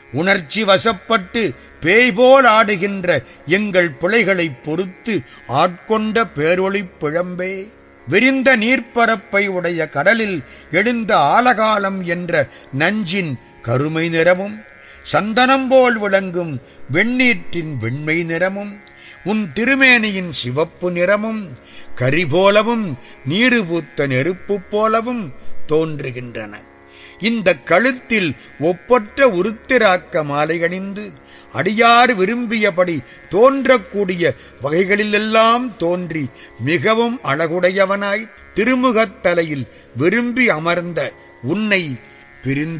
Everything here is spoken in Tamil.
உணர்ச்சி வசப்பட்டு பேய் போல் ஆடுகின்ற எங்கள் பிழைகளைப் பொறுத்து ஆட்கொண்ட பேரொளிப் பிழம்பே விரிந்த நீர்ப்பரப்பை உடைய கடலில் எழுந்த ஆலகாலம் என்ற நஞ்சின் கருமை நிறமும் சந்தனம் போல் விளங்கும் வெண்ணீற்றின் வெண்மை நிறமும் உன் திருமேனியின் சிவப்பு நிறமும் கரி போலவும் நீரு பூத்த நெருப்பு போலவும் தோன்றுகின்றன இந்த கழுத்தில் ஒப்பற்ற உருத்திராக்க மாலை அணிந்து அடியார் விரும்பியபடி தோன்றக்கூடிய வகைகளிலெல்லாம் தோன்றி மிகவும் அழகுடையவனாய் திருமுகத் தலையில் விரும்பி அமர்ந்த உன்னை பிரிந்து